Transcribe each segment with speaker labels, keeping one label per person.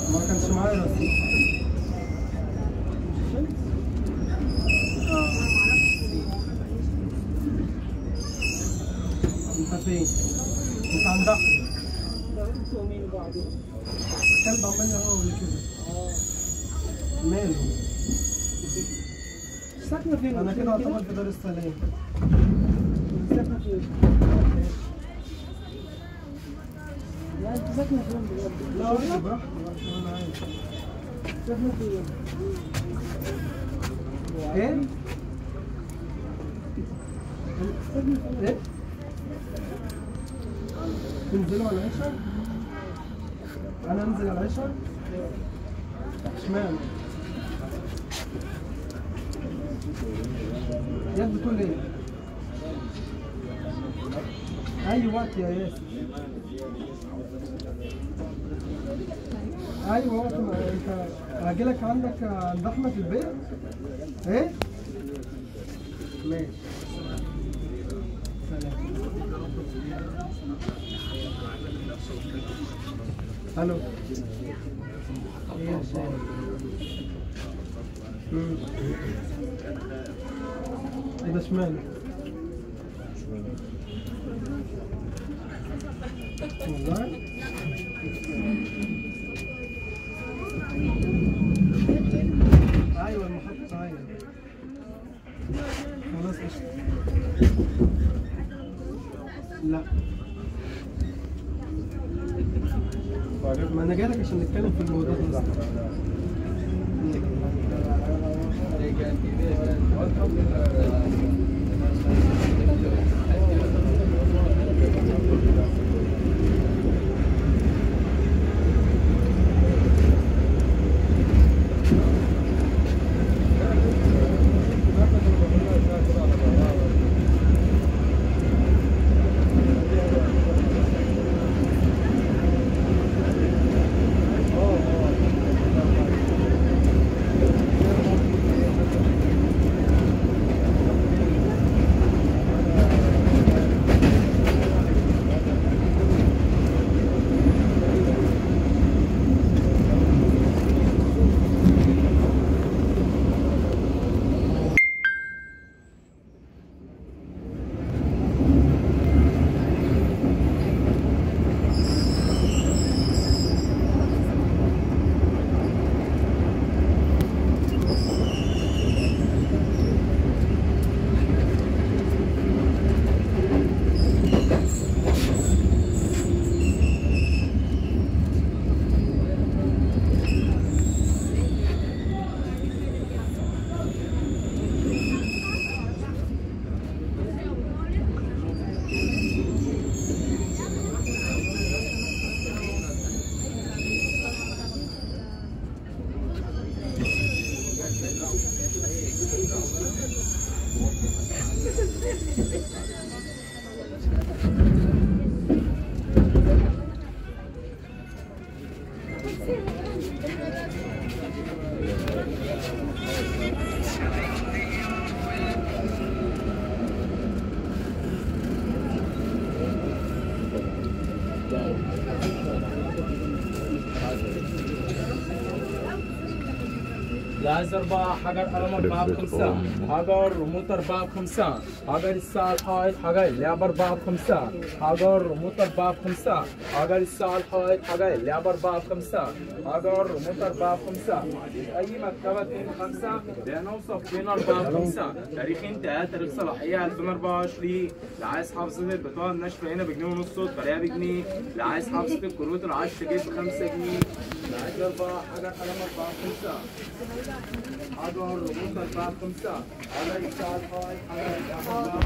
Speaker 1: ما كانش معايا رصيد اه انت فين؟ انت عند احمد
Speaker 2: انتوا مين بعض
Speaker 1: كلب عمال يهوى كده ماله؟
Speaker 2: ساكنه فين
Speaker 1: انا كده اعتبر في دار السلام
Speaker 2: ساكنه فين لا انت ساكنه فين بجد
Speaker 1: لا قول براحتك براحتك انا عارف
Speaker 2: ساكنه فين
Speaker 1: ايه؟
Speaker 2: ساكنه فين
Speaker 1: ايه؟ تنزلوا على العشاء؟ انا انزل على العشاء؟ اشمعنى؟ يا ابني بتقول ايه؟ اي وقت يا ياسر ايوه وقت ما انت هاجيلك عندك عند احمد في البيت ايه؟ ماشي سلام الو ايه يا شايف امم ايه ده اشمعنى والله ايوه المحطة ايوه خلاص قشطة لا ما انا جايلك عشان نتكلم في الموضوع ده
Speaker 3: لاز أربعة حجر قلم أربعة بخمسة حجر ريموت أربعة بخمسة حجر الساعة الحائط حجر اللعب أربعة بخمسة حجر ريموت أربعة بخمسة حجر الساعة الحائط حجر اللعب أربعة بخمسة حجر ريموت أربعة بخمسة أي مكتبة اتنين بخمسة بنوصف اتنين أربعة بخمسة تاريخ انتهاء تاريخ صلاحية 2024 اللي عايز حافظة البطاقة الناشفة هنا بجنيه ونص صوت بلاقيها بجنيه اللي عايز حافظة الكروت العشر جيب بخمسة جنيه اللي عايز أربعة حجر قلم أربعة بخمسة حجر رموز أربعة خمسة حجر الساعة الحائط حجر الأحمر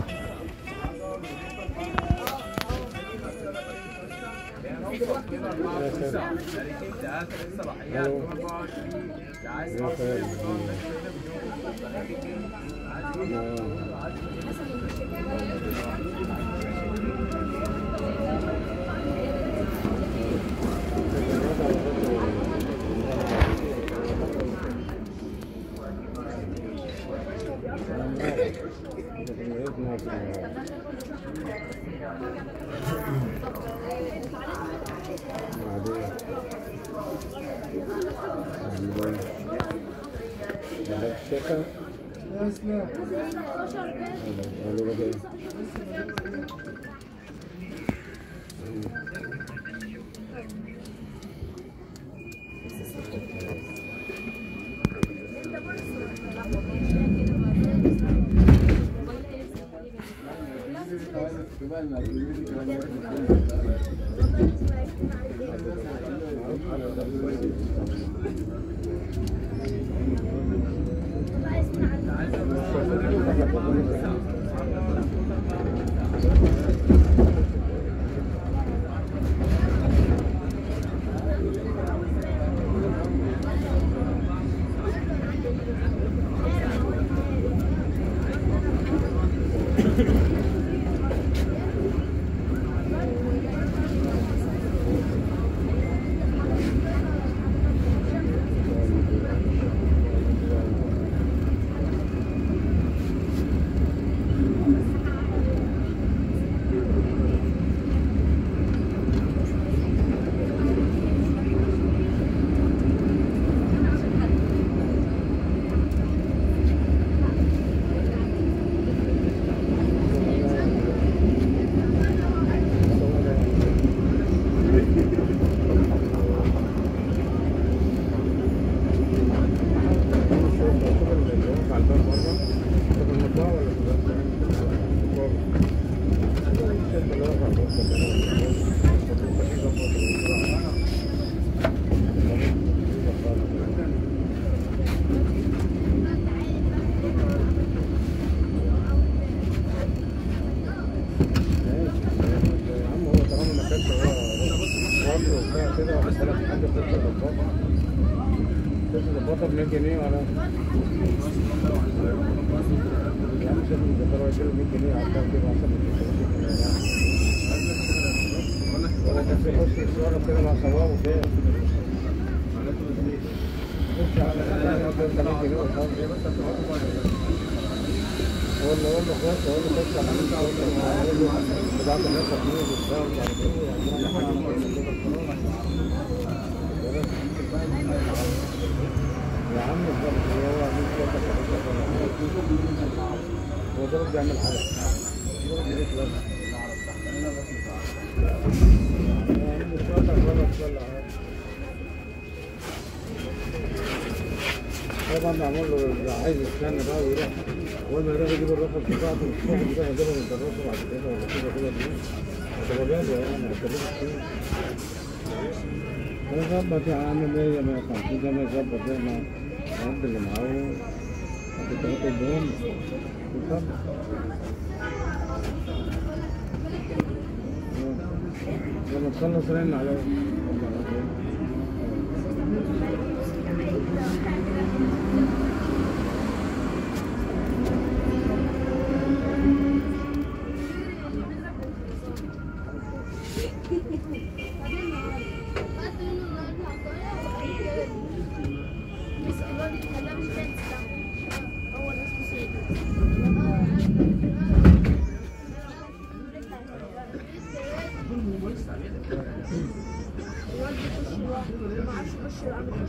Speaker 4: عادية الشقة
Speaker 1: يا اسلام
Speaker 4: قالوا لك ايه؟ يا عم هو طالما ما كانش هو وصل وبتاع كده ولا ثلاث حاجة ست ظباطة ست ظباطة ب 100 جنيه ولا يا عم ست ظباطة يديله 100 جنيه على الكام كده أحسن من 600 جنيه ولا كان في حسن الصورة كده مع صواب وكده خش على 100 جنيه وخلاص ولا ولا خلاص ولا خش على 100 ولا بتاعت الناس هتموت وبتاع ومش عارف ايه يا عم الضرب هو عامل كده هو ضرب بيعمل حاجة ضرب ليه بس يا عم الشاطر غلط ولا حاجة طبعا معمول له اللي عايز يستنى بقى ويروح اول ما يروح يجيب الرقم بتاعته الصبح كده يجيبها من الدراسه بعد كده ولا كده كده دي هتبقى جاهزه يعني هتكلمك فيه هيظبط يا عم 100 150 زي ما يظبط زي ما العبد اللي معاه هتبقى تديهم بالظبط لما تخلص رن عليا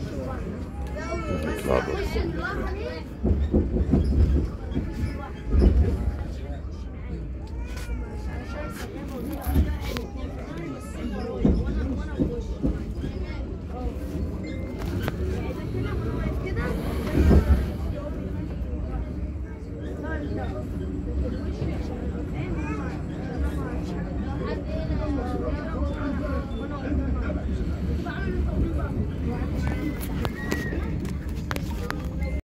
Speaker 5: نطلع بره.